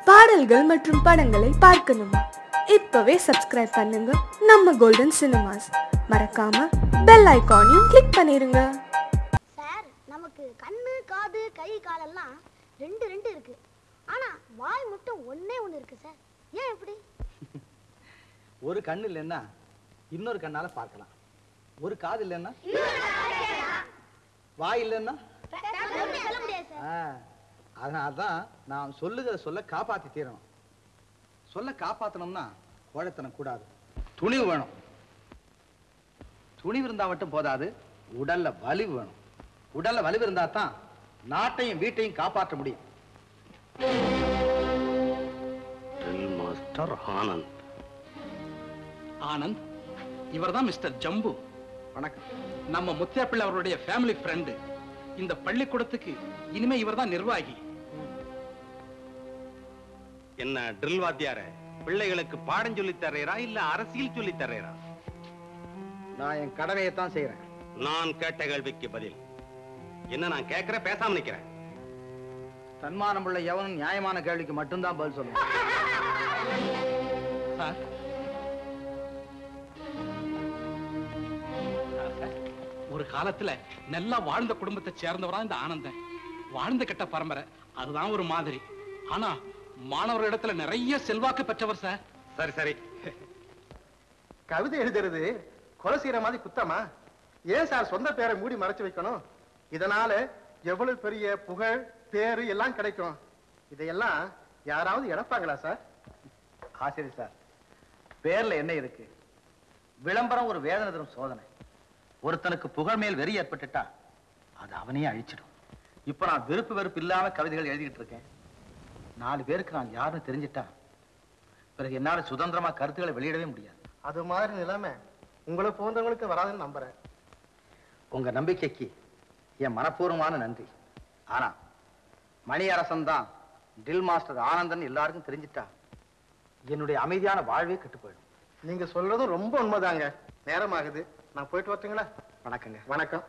பாடல்கள் மற்றும் படங்களை பார்க்கணுமா இப்பவே சப்ஸ்கிரைப் பண்ணுங்க நம்ம கோல்டன் சினிமாஸ் மறக்காம பெல் ஐகானையும் கிளிக் பண்ணிருங்க சார் நமக்கு கண்ணு காது கை காலெல்லாம் ரெண்டு ரெண்டு இருக்கு ஆனா வாய் மட்டும் ஒண்ணே ஒண்ணு இருக்கு சார் ஏன் இப்படி ஒரு கண்ணு இல்லைன்னா இன்னொரு கண்ணால பார்க்கலாம் ஒரு காது இல்லைன்னா வாய் இல்லைன்னா சொல்ல முடியாது சார் ஆ, அதனால தான் நான் சொல்லுகிற சொல்ல காப்பாத்தி தீரணும் சொல்ல காப்பாத்தணும்னா கோழைத்தனம் கூடாது துணிவு வேணும் துணிவு இருந்தா மட்டும் போதாது உடல்ல வலிவு வேணும் உடல்ல வலிவு இருந்தா தான் நாட்டையும் வீட்டையும் காப்பாற்ற முடியும் ட்ரில் மாஸ்டர் ஆனந்த் ஆனந்த் இவர்தான் மிஸ்டர் ஜம்பு வணக்கம் நம்ம முத்தியாப்பிள்ளை அவருடைய ஃபேமிலி ஃப்ரெண்டு இந்த பள்ளிக்கூடத்துக்கு இனிமே இவர்தான் நிர்வாகி என்ன ட்ரில் வாத்தியார பிள்ளைகளுக்கு பாடம் சொல்லி தர்றீரா இல்ல அரசியல் சொல்லி தர்றீரா நான் என் கடமையை தான் செய்யறேன் நான் கேட்ட கேள்விக்கு பதில் என்ன நான் கேட்கிறேன் பேசாம நிக்கிறேன் தன்மானம் உள்ள எவனும் நியாயமான கேள்விக்கு மட்டும்தான் பதில் சொல்லணும் சார் சார், சார், ஒரு காலத்துல நல்லா வாழ்ந்த குடும்பத்தை சேர்ந்தவரா இந்த ஆனந்தன் வாழ்ந்த கெட்ட பரம்பரை அதுதான் ஒரு மாதிரி ஆனா மாணவர்களிடத்துல நிறைய செல்வாக்கு பெற்றவர் சார் சரி சரி கவிதை எழுதுறது கொலை செய்யற மாதிரி குத்தமா ஏன் சார் சொந்த பேரை மூடி மறைச்சு வைக்கணும் இதனால எவ்வளவு பெரிய புகழ் பேரு எல்லாம் கிடைக்கும் இதையெல்லாம் யாராவது இழப்பாங்களா சார் ஆசிரியர் சார் பேர்ல என்ன இருக்கு விளம்பரம் ஒரு வேதனை தரும் சோதனை ஒருத்தனுக்கு புகழ் மேல் வெறி ஏற்பட்டுட்டா அது அவனையே அழிச்சிடும் இப்ப நான் விருப்பு வெறுப்பு இல்லாம கவிதைகள் எழுதிட்டு இருக்கேன் நாலு பேருக்கு நான் யாருன்னு தெரிஞ்சிட்டா பிறகு என்னால சுதந்திரமா கருத்துக்களை வெளியிடவே முடியாது அது மாதிரி நிலைமை உங்களை போன்றவங்களுக்கு வராதுன்னு நம்புறேன் உங்க நம்பிக்கைக்கு என் மனப்பூர்வமான நன்றி ஆனா மணி அரசன் தான் டில் மாஸ்டர் ஆனந்தன் எல்லாருக்கும் தெரிஞ்சிட்டா என்னுடைய அமைதியான வாழ்வே கெட்டு போயிடும் நீங்க சொல்றதும் ரொம்ப உண்மைதாங்க நேரமாகுது நான் போயிட்டு வரட்டுங்களா வணக்கங்க வணக்கம்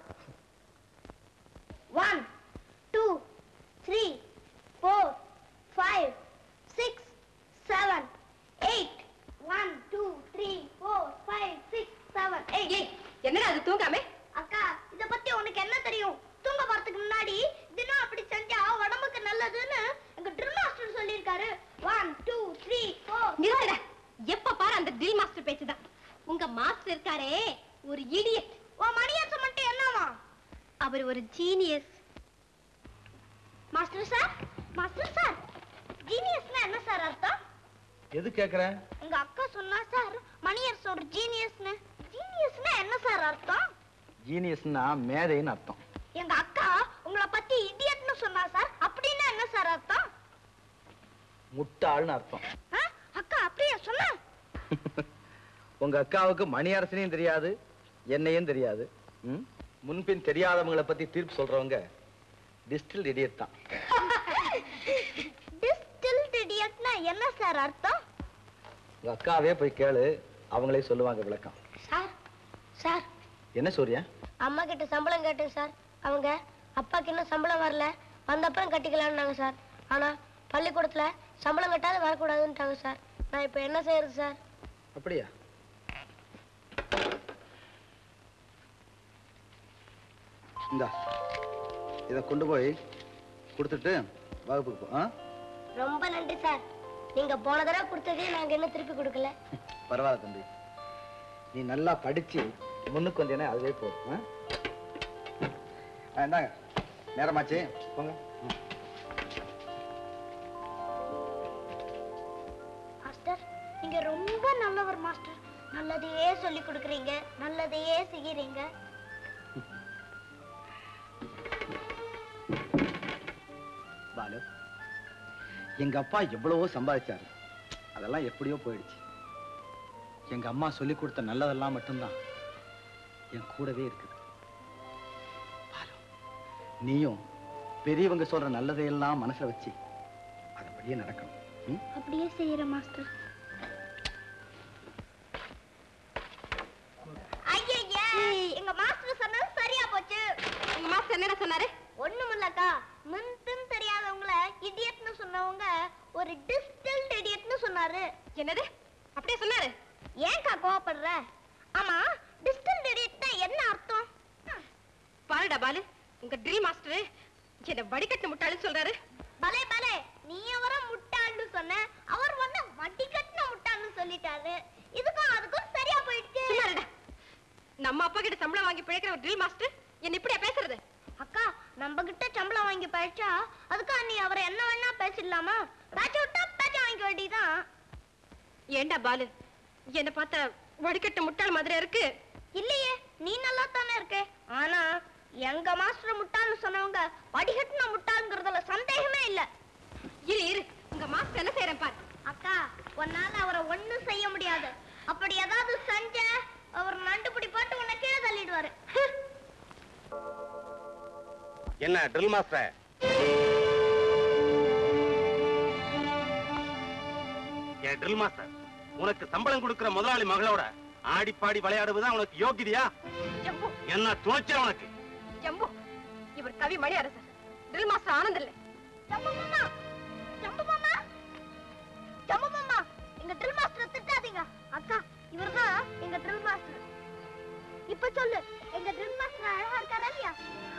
one two three four five six seven eight one two three four five six seven eight என்னடா அது தூங்காம அக்கா இத பத்தி உனக்கு என்ன தெரியும் தூங்க போறதுக்கு முன்னாடி தினம் அப்படி செஞ்சா உடம்புக்கு நல்லதுன்னு எங்க ட்ரில் மாஸ்டர் சொல்லியிருக்காரு ஒன் டூ த்ரீ ஃபோர் நிறுத்துடா எப்ப பாரு அந்த ட்ரில் மாஸ்டர் பேச்சுதான் உங்க மாஸ்டர் இருக்காரே ஒரு இடியட் உன் மணியாசம் மட்டும் என்னவா அவர் ஒரு genius master sir master sir ஜீனியஸ்னா என்ன சார் அர்த்தம் எது கேக்குறேன் உங்க அக்கா சொன்னா சார் மணியர்ஸ் ஒரு ஜீனியஸ்னு ஜீனியஸ்னா என்ன சார் அர்த்தம் ஜீனியஸ்னா மேதைன்னு அர்த்தம் எங்க அக்கா உங்களை பத்தி இடியட்னு சொன்னா சார் அப்படின்னா என்ன சார் அர்த்தம் முட்டாள்னு அர்த்தம் ஆ? அக்கா அப்படியா சொன்ன உங்க அக்காவுக்கு மணி அரசனையும் தெரியாது என்னையும் தெரியாது ம்? முன்பின் தெரியாதவங்களை பத்தி தீர்ப்பு சொல்றவங்க டிஸ்டில் இடியட் தான் டிஸ்டில்ட் இடியட்னா என்ன சார் அர்த்தம் உங்க அக்காவே போய் கேளு அவங்களே சொல்லுவாங்க விளக்கம் சார் சார் என்ன சூர்யா அம்மா கிட்ட சம்பளம் கேட்டேன் சார் அவங்க அப்பாக்கு இன்னும் சம்பளம் வரல வந்தப்புறம் கட்டிக்கலாம்னாங்க சார் ஆனா பள்ளிக்கூடத்துல சம்பளம் கட்டாத வரக்கூடாதுன்ட்டாங்க சார் நான் இப்போ என்ன செய்யறது சார் அப்படியா இந்தா இத கொண்டு போய் கொடுத்துட்டு வகுப்புக்கு போ ஆ? ரொம்ப நன்றி சார் நீங்க போன தடவை கொடுத்ததே நாங்க இன்னும் திருப்பி கொடுக்கல பரவாயில்ல தம்பி நீ நல்லா படிச்சு முன்னுக்கு வந்தேனே அதுவே போதும் ஆ? ஆ, இந்தாங்க நேரமாச்சு போங்க ம். மாஸ்டர் நீங்க ரொம்ப நல்லவர் மாஸ்டர் நல்லதையே சொல்லி கொடுக்குறீங்க நல்லதையே செய்யறீங்க பாலு எங்க அப்பா எவ்வளவோ சம்பாதிச்சாரு அதெல்லாம் எப்படியோ போயிடுச்சு எங்க அம்மா சொல்லி கொடுத்த நல்லதெல்லாம் மட்டும்தான் என் கூடவே இருக்குது பாலு நீயும் பெரியவங்க சொல்ற நல்லதையெல்லாம் மனசுல வச்சு அதன்படியே நடக்கணும் ம்? அப்படியே செய்யற மாஸ்டர் ஐயா எங்க மாஸ்டர் சொன்னது சரியா போச்சு உங்க மாஸ்டர் என்ன சொன்னாரு ஒண்ணுமில்லக்கா முன் பின் தெரியாதவங்கள இடியட்னு சொன்னவங்க ஒரு டிஸ்டில்ட் இடியட்னு சொன்னாரு என்னது அப்படியே சொன்னாரு ஏன்க்கா கோவப்படுற ஆமா டிஸ்டில்ட் இடியட்னா என்ன அர்த்தம் பாருடா பாலு உங்க ட்ரில் மாஸ்டர் என்ன வடிகட்டு முட்டாளுன்னு சொல்றாரு பலே பலே நீ அவரை முட்டாள்னு சொன்ன அவர் வந்து வட்டி கட்டின முட்டாள்னு சொல்லிட்டாரு இதுக்கும் அதுக்கும் சரியா போயிடுச்சு சும்மா இருடா. நம்ம அப்பா கிட்ட சம்பளம் வாங்கி பிழைக்கிற ஒரு ட்ரில் மாஸ்டர் என்ன இப்படியா பேசுறது அக்கா நம்ம கிட்ட சம்பளம் வாங்கி பழிச்சா அதுக்கா நீ அவரை என்ன வேணா பேசிடலாமா பேச்ச விட்டா பேச்ச வாங்கிக்க வேண்டியதான் ஏண்டா பாலு என்ன பார்த்தா வடிகட்டு முட்டாள் மாதிரி இருக்கு இல்லையே நீ நல்லா தானே இருக்க ஆனா எங்க மாஸ்டர் முட்டாள்னு சொன்னவங்க வடிகட்டின முட்டாளுங்கிறதுல சந்தேகமே இல்ல இரு இரு உங்க மாஸ்டர் என்ன செய்யறேன் பாரு அக்கா உன்னால அவரை ஒண்ணும் செய்ய முடியாது அப்படி ஏதாவது செஞ்ச அவர் நண்டுபிடி போட்டு உன்னை கீழே தள்ளிடுவாரு என்ன ட்ரில் மாஸ்டர் ஏன் ட்ரில் மாஸ்டர் உனக்கு சம்பளம் கொடுக்கிற முதலாளி மகளோட ஆடி பாடி விளையாடுவதுதான் உனக்கு யோகியதையா ஜம்பு என்ன துணைச்ச உனக்கு ஜம்பு இவர் கவி மணி அரசர் ட்ரில் மாஸ்டர் ஆனந்த் இல்ல ஜம்பு மாமா ஜம்பு மாமா ஜம்பு மாமா எங்க ட்ரில் மாஸ்டர் திட்டாதீங்க அக்கா இவர்தான் எங்க ட்ரில் மாஸ்டர் இப்ப சொல்லு எங்க ட்ரில் மாஸ்டர் அழகா இருக்காரா இல்லையா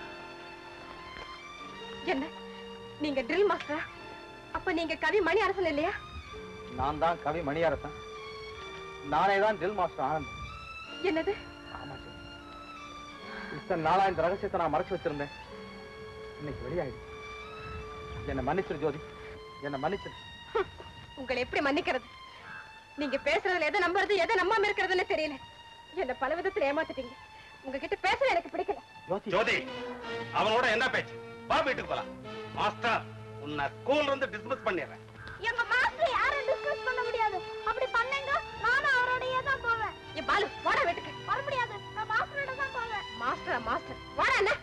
என்ன நீங்க ட்ரில் மாஸ்டர் அப்ப நீங்க கவி மணி அரசன் இல்லையா நான் தான் கவி மணியரசன் நானே தான் ட்ரில் மாஸ்டர் ஆனந்த் என்னது ஆமா சார் இத்தனை நாளா இந்த ரகசியத்தை நான் மறைச்சு வச்சிருந்தேன் இன்னைக்கு வெளியாயிடுச்சு என்னை மன்னிச்சிரு ஜோதி என்னை மன்னிச்சிரு உங்களை எப்படி மன்னிக்கிறது நீங்க பேசுறதுல எதை நம்புறது எதை நம்பாம இருக்கிறதுன்னு தெரியல என்ன பல விதத்துல ஏமாத்திட்டீங்க உங்ககிட்ட பேச எனக்கு பிடிக்கல ஜோதி ஜோதி அவனோட என்ன பேச்சு வா வீட்டுக்கு போலாம் மாஸ்டர் உன்னை ஸ்கூல்ல இருந்து டிஸ்மிஸ் பண்ணிடுறேன் எங்க மாஸ்டர் யாரும் டிஸ்கஸ் பண்ண முடியாது அப்படி பண்ணீங்க நானும் அவரோடயே தான் போவேன் ஏ பாலு வாடா வீட்டுக்கு வர முடியாது நான் மாஸ்டரோட தான் போவேன் மாஸ்டரா மாஸ்டர் வாடா அண்ணா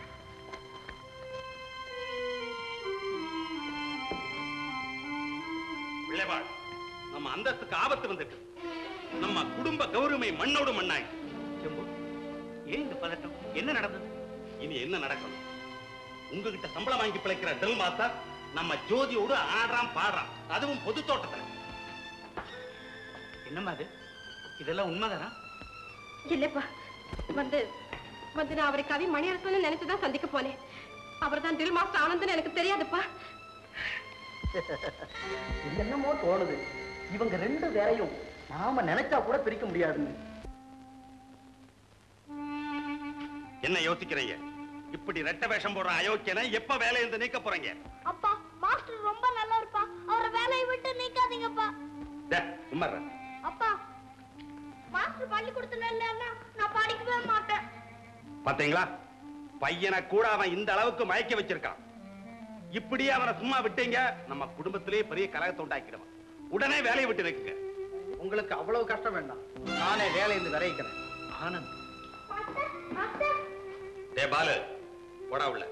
பிள்ளைவாள் நம்ம அந்தஸ்துக்கு ஆபத்து வந்துட்டு நம்ம குடும்ப கௌரவமை மண்ணோடு மண்ணாய் செம்பு ஏன் இந்த பதட்டம் என்ன நடந்தது இனி என்ன நடக்கணும் உங்ககிட்ட சம்பளம் வாங்கி பிழைக்கிற டெல் மாஸ்டர் நம்ம ஜோதியோடு ஆடுறான் பாடுறான் அதுவும் பொது தோட்டத்துல என்னம்மா அது இதெல்லாம் உண்மைதானா இல்லப்பா வந்து வந்து நான் அவரை கவி மணி அரசன் நினைச்சுதான் சந்திக்க போனேன் அவர் தான் ட்ரில் மாஸ்டர் ஆனந்த்னு எனக்கு தெரியாதுப்பா என்னமோ தோணுது இவங்க ரெண்டு பேரையும் நாம நினைச்சா கூட பிரிக்க முடியாதுன்னு என்ன யோசிக்கிறீங்க இப்படி ரெட்ட வேஷம் போடுற அயோக்கியனை எப்ப வேலையில இருந்து நீக்க போறீங்க அப்பா மாஸ்டர் ரொம்ப நல்லா இருப்பா அவரை வேலையை விட்டு நீக்காதீங்கப்பா டே, சும்மா இரு. அப்பா மாஸ்டர் பள்ளிக்கூடத்துல இல்லைன்னா நான் படிக்கவே மாட்டேன் பாத்தீங்களா பையனை கூட அவன் இந்த அளவுக்கு மயக்க வச்சிருக்கான் இப்படியே அவனை சும்மா விட்டீங்க நம்ம குடும்பத்திலேயே பெரிய கலகத்தை உண்டாக்கிடுவான் உடனே வேலையை விட்டு நிற்குங்க உங்களுக்கு அவ்வளவு கஷ்டம் வேண்டாம் நானே வேலையிலிருந்து விரைக்கிறேன் ஆனந்த் மாஸ்டர் மாஸ்டர் டே பாலு போடா உள்ள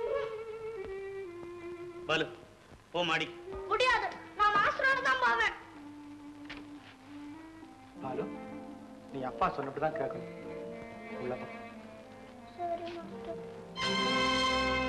பாலு போ மாடி முடியாது நான் மாஸ்டரோட தான் போவேன் பாலு நீ அப்பா சொன்னப்படிதான் கேட்கணும் உள்ள போ. சரி மாஸ்டர்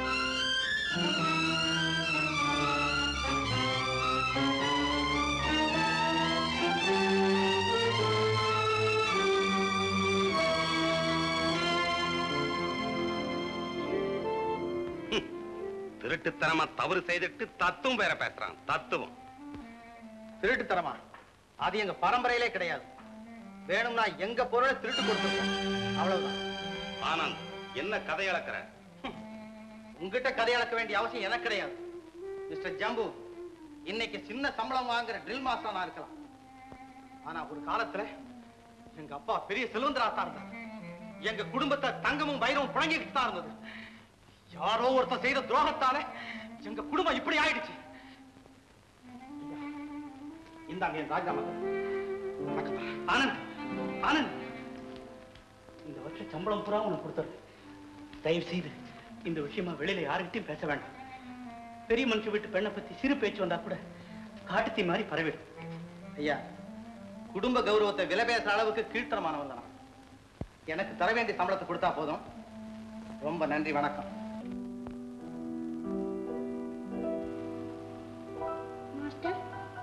திருட்டுத்தனமா தவறு செய்துட்டு தத்துவம் வேற பேசுறான் தத்துவம் திருட்டுத்தனமா அது எங்க பரம்பரையிலே கிடையாது வேணும்னா எங்க பொருளை திருட்டு கொடுத்துருக்கோம் அவ்வளவுதான் ஆனந்த் என்ன கதை அளக்கிற உங்ககிட்ட கதை அளக்க வேண்டிய அவசியம் எனக்கு கிடையாது மிஸ்டர் ஜம்பு இன்னைக்கு சின்ன சம்பளம் வாங்குற ட்ரில் மாஸ்டர் நான் இருக்கலாம் ஆனா ஒரு காலத்துல எங்க அப்பா பெரிய செல்வந்தரா தான் இருந்தார் எங்க குடும்பத்தை தங்கமும் வைரமும் புழங்கிட்டு தான் இருந்தது யாரோ ஒருத்தன் செய்த துரோகத்தால எங்க குடும்பம் இப்படி ஆயிடுச்சு ஐயா, இந்தாங்க என் ராஜினாமா வணக்கம். ஆனந்த் ஆனந்த் இந்த வருஷம் சம்பளம் பூரா உனக்கு கொடுத்துருது தயவு செய்து இந்த விஷயமா வெளியில யாருக்கிட்டையும் பேச வேண்டாம் பெரிய மனுஷன் வீட்டு பெண்ணை பத்தி சிறு பேச்சு வந்தா கூட காட்டுத்தீ மாதிரி பரவிடும் ஐயா குடும்ப கௌரவத்தை விலை பேசுற அளவுக்கு கீழ்த்தரமானவன் தான் நான். எனக்கு தர வேண்டிய சம்பளத்தை கொடுத்தா போதும் ரொம்ப நன்றி வணக்கம் மாஸ்டர்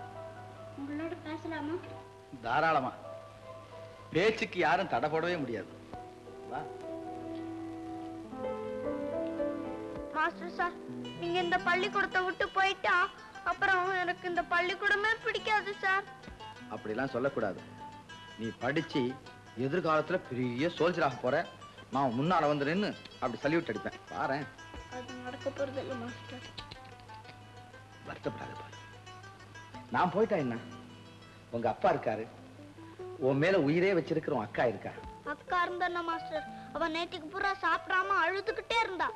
பேசலாமா தாராளமா பேச்சுக்கு யாரும் தடை போடவே முடியாது வா மாஸ்டர் சார் நீங்க இந்த பள்ளிக்கூடத்தை விட்டு போயிட்டா அப்புறம் எனக்கு இந்த பள்ளிக்கூடமே பிடிக்காது சார் அப்படிலாம் சொல்லக்கூடாது நீ படிச்சு எதிர்காலத்துல பெரிய சோல்ஜராக போற நான் முன்னால வந்து நின்னு அப்படி சல்யூட் அடிப்பேன் பாரேன் அது நடக்க போறது இல்ல மாஸ்டர் வருத்தப்படாத பாரு நான் போயிட்டா என்ன உங்க அப்பா இருக்காரு உன் மேல உயிரே வச்சிருக்கிற உன் அக்கா இருக்கா அக்கா இருந்தா மாஸ்டர் அவ நேற்றுக்கு பூரா சாப்பிடாம அழுதுகிட்டே இருந்தா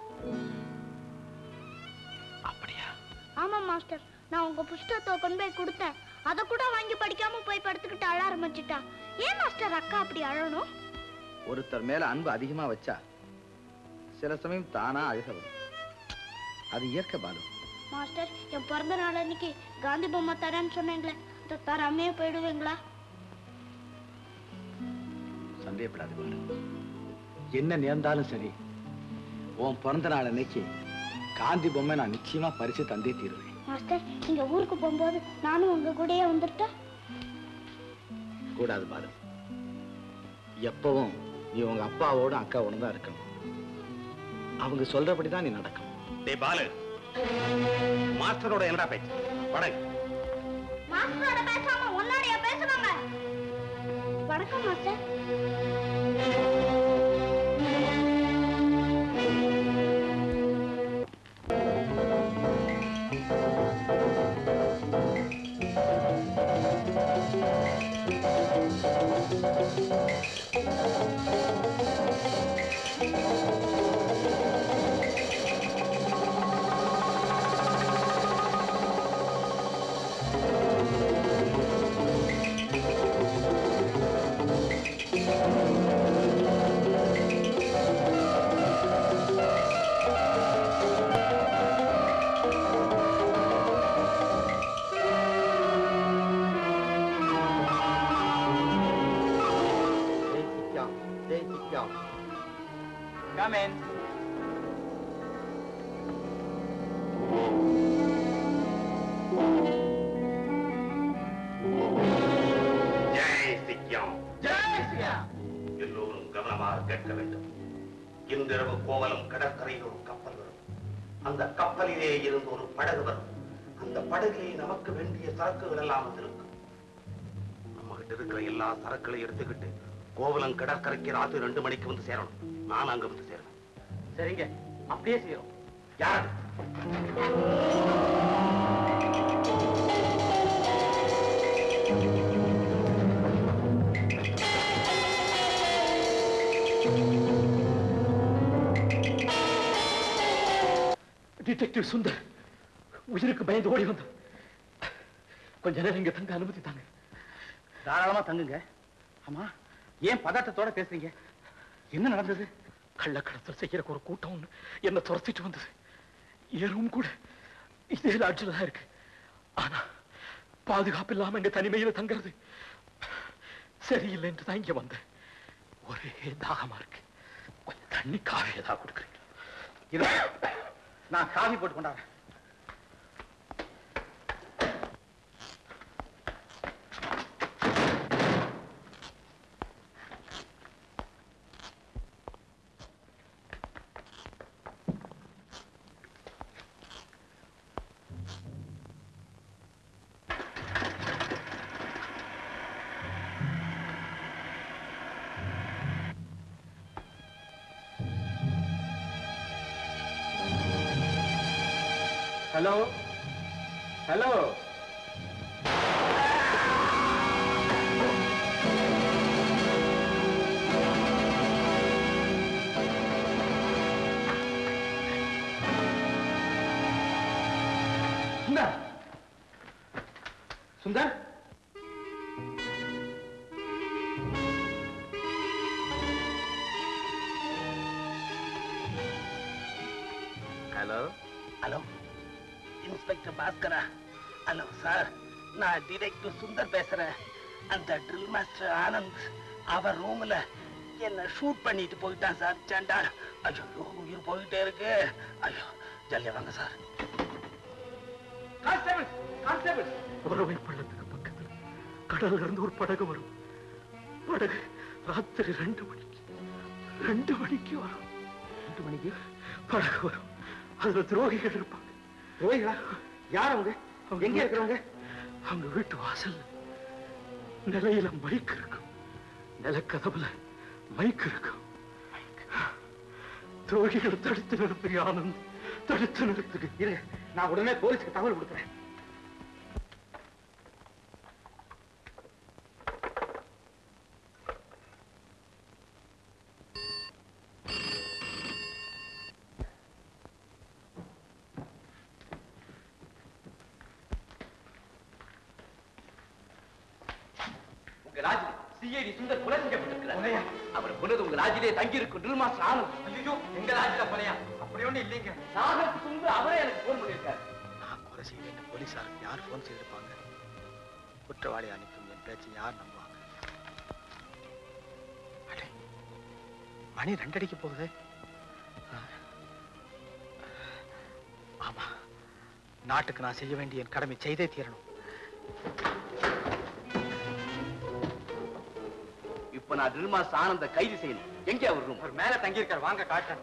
அப்படியா ஆமா மாஸ்டர் நான் உங்க புஸ்தகத்தை கொண்டு போய் கொடுத்தேன் அதை கூட வாங்கி படிக்காம போய் படுத்துக்கிட்டு அழ ஆரம்பிச்சிட்டா ஏன் மாஸ்டர் அக்கா அப்படி அழணும் ஒருத்தர் மேல அன்பு அதிகமா வச்சா சில சமயம் தானா அழுக வரும் அது இயற்கை பாலு மாஸ்டர் என் பிறந்த நாள் அன்னைக்கு காந்தி பொம்மை தரேன்னு சொன்னீங்களே அதை தராமே போயிடுவீங்களா சந்தேகப்படாத பாலு என்ன நேர்ந்தாலும் சரி உன் பிறந்த நாள் அன்னைக்கு காந்தி பொம்மை நான் நிச்சயமா பரிசு தந்தே தீருவேன் மாஸ்டர் நீங்க ஊருக்கு போகும்போது நானும் உங்க கூடயே வந்துட்டா கூடாது பாலு எப்பவும் நீ உங்க அப்பாவோட அக்காவோட தான் இருக்கணும் அவங்க சொல்றபடி தான் நீ நடக்கணும் டேய் பாலு மாஸ்டரோட என்னடா பேச்சு படகு மாஸ்டரோட பேசாம உன்னாடியா பேசுவாங்க வணக்கம் மாஸ்டர் Come in. ஜெய் சிக்கியம் எல்லோரும் கவனமாக கேட்க வேண்டும் இன்றிரவு கோவலம் கடற்கரையில் ஒரு கப்பல் வரும் அந்த கப்பலிலே இருந்து ஒரு படகு வரும் அந்த படகிலே நமக்கு வேண்டிய சரக்குகள் எல்லாம் வந்திருக்கும் நம்ம கிட்ட இருக்கிற எல்லா சரக்குகளையும் எடுத்துக்கிட்டு கோவலம் கடற்கரைக்கு ராத்திரி ரெண்டு மணிக்கு வந்து சேரணும் நான் அங்க வந்து சேருவேன் சரிங்க அப்படியே செய்யறோம் யார் டிடெக்டிவ் சுந்தர் உயிருக்கு பயந்து ஓடி வந்தோம் கொஞ்ச நேரம் இங்க தங்க அனுமதி தாங்க தாராளமா தங்குங்க ஆமா ஏன் பதட்டத்தோட பேசுறீங்க என்ன நடந்தது கள்ளக்கடத்தல் செய்யற ஒரு கூட்டம் ஒண்ணு என்ன துரத்திட்டு வந்தது எறும் கூட இதே லாட்ஜில் தான் இருக்கு ஆனா பாதுகாப்பு இல்லாம இங்க தனிமையில தங்குறது சரியில்லைன்னு தான் இங்க வந்தேன் ஒரே தாகமா இருக்கு கொஞ்சம் தண்ணி காஃபி ஏதாவது கொடுக்குறீங்க இரு நான் காஃபி போட்டு கொண்டாடுறேன் hello hello Sundar Sundar hello hello inspector Bhaskara hello sir நான் டிடெக்டிவ் சுந்தர் பேசுறேன் அந்த ட்ரில் மாஸ்டர் ஆனந்த் அவர் ரூம்ல என்ன ஷூட் பண்ணிட்டு போயிட்டான் சார் சண்டால் ஐயோ உயிர் போயிட்டே இருக்கு ஐயோ ஜல்லியா வாங்க சார் உறவை பள்ளத்துக்கு பக்கத்துல கடல்ல இருந்து ஒரு படகு வரும் படகு ராத்திரி ரெண்டு மணிக்கு ரெண்டு மணிக்கு வரும் ரெண்டு மணிக்கு படகு வரும் அதுல துரோகிகள் இருப்பாங்க ரோஹிகளா யார் அவங்க எங்க இருக்கிறவங்க அவங்க வீட்டு வாசல்ல நிலையில மைக் இருக்கும் நிலக்கதவுல மைக் இருக்கும் துரோகிகளை தடுத்து நிறுத்துங்க ஆனந்த் தடுத்து நிறுத்துங்க இருங்க நான் உடனே போலீஸ்க்கு தகவல் கொடுக்குறேன் உங்க ராஜில் சிஐடி சுந்தர் கொலை செய்யப்பட்டிருக்கிறார் அவர் கொண்டது உங்க ராஜிலே தங்கி இருக்கும் ட்ரில் மாஸ்டர் ஆனந்த் ஐயோ எங்க ராஜில கொலையா அப்படி ஒண்ணு இல்லைங்க நாகர் சுந்தர் அவரே எனக்கு போன் பண்ணியிருக்காரு நான் கொலை செய்யலன்னு போலீஸாருக்கு யார் ஃபோன் செய்திருப்பாங்க குற்றவாளி அனுப்பும் என் பேச்சை யார் நம்புவாங்க அடே, மணி ரெண்டடிக்கு போகுது ஆ. ஆமா நாட்டுக்கு நான் செய்ய வேண்டிய என் கடமை செய்தே தீரணும் இப்ப நான் ட்ரில் மாஸ்டர் ஆனந்த கைது செய்யணும் எங்க அவர் ரூம் அவர் மேல தங்கி இருக்கார் வாங்க காட்டுறேன்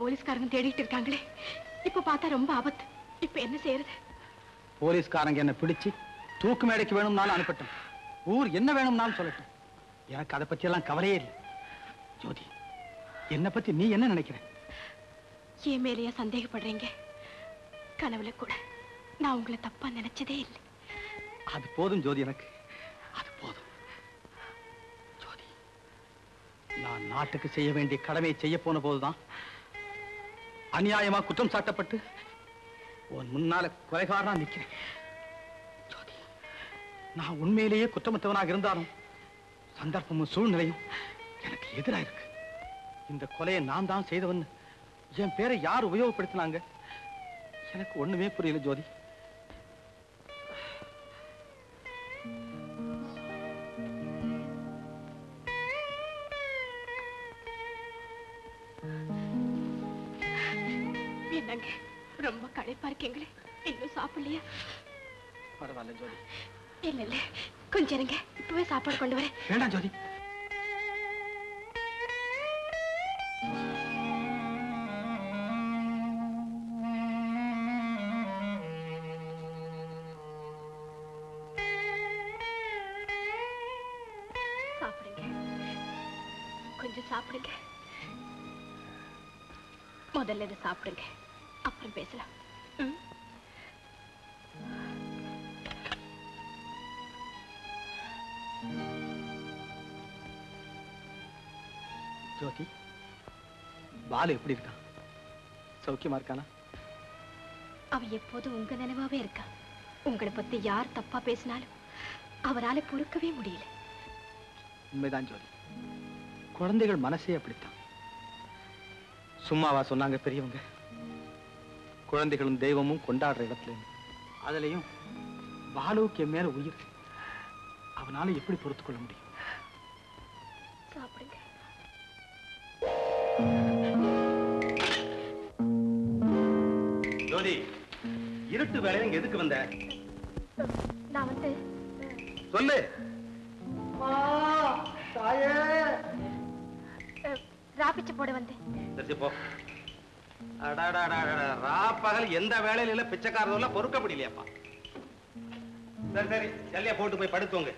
போலீஸ்காரங்க தேடிட்டு இருக்காங்களே இப்ப பார்த்தா ரொம்ப ஆபத்து இப்ப என்ன செய்யறது போலீஸ்காரங்க என்ன பிடிச்சு தூக்கு மேடைக்கு வேணும்னாலும் அனுப்பட்டும் ஊர் என்ன வேணும்னாலும் சொல்லட்டும் எனக்கு அதை பத்தி எல்லாம் கவலையே இல்லை ஜோதி என்னை பத்தி நீ என்ன நினைக்கிற என் மேலேயே சந்தேகப்படுறீங்க கனவுல கூட நான் உங்களை தப்பா நினைச்சதே இல்லை அது போதும் ஜோதி எனக்கு அது போதும் ஜோதி நான் நாட்டுக்கு செய்ய வேண்டிய கடமையை செய்ய போன போதுதான் அநியாயமா குற்றம் சாட்டப்பட்டு உன் முன்னால கொலைகாரனா நிக்கிறேன் ஜோதி நான் உண்மையிலேயே குற்றமற்றவனாக இருந்தாலும் சந்தர்ப்பமும் சூழ்நிலையும் எனக்கு எதிரா இருக்கு இந்த கொலையை நான் தான் செய்தவன் என் பேரை யார் உபயோகப்படுத்தினாங்க எனக்கு ஒண்ணுமே புரியல ஜோதி என்னங்க ரொம்ப களைப்பா இருக்கீங்களே இன்னும் சாப்பிடலையா பரவாயில்ல ஜோதி இல்ல இல்ல கொஞ்சம் இருங்க இப்பவே சாப்பாடு கொண்டு வரேன் வேண்டாம் ஜோதி சாப்பிடுங்க கொஞ்சம் சாப்பிடுங்க முதல்ல இதை சாப்பிடுங்க அப்புறம் பேசலாம் ம்? ஜோதி பாலு எப்படி இருக்கான் சௌக்கியமா இருக்கானா அவ எப்போதும் உங்க நினைவாவே இருக்கா உங்களை பத்தி யார் தப்பா பேசினாலும் அவரால பொறுக்கவே முடியல உண்மைதான் ஜோதி குழந்தைகள் மனசே அப்படித்தான் சும்மாவா சொன்னாங்க பெரியவங்க குழந்தைகளும் தெய்வமும் கொண்டாடுற இடத்துல அதுலயும் பாலுவுக்கு என் மேல உயிர் அவனால எப்படி பொறுத்துக் கொள்ள முடியும் சாப்பிடுங்க ஜோதி இருட்டு வேலையில இங்க எதுக்கு வந்த நான் வந்து சொல்லு ராப்பிச்சு போட வந்தேன் தெரிஞ்சு போ அடாடாடாடா, ராப்பகல் எந்த வேலையில இல்ல பிச்சைக்காரதெல்லாம் பொறுக்க முடியலையாப்பா சரி சரி ஜல்லியா போட்டு போய் படுத்துவங்க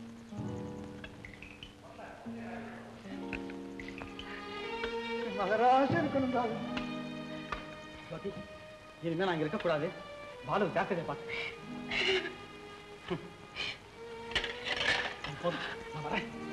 ஜோதி, இனிமே நான் இங்க இருக்கக்கூடாது பாலு ஜாக்கிரதை பார்த்து போதும் நான் வரேன்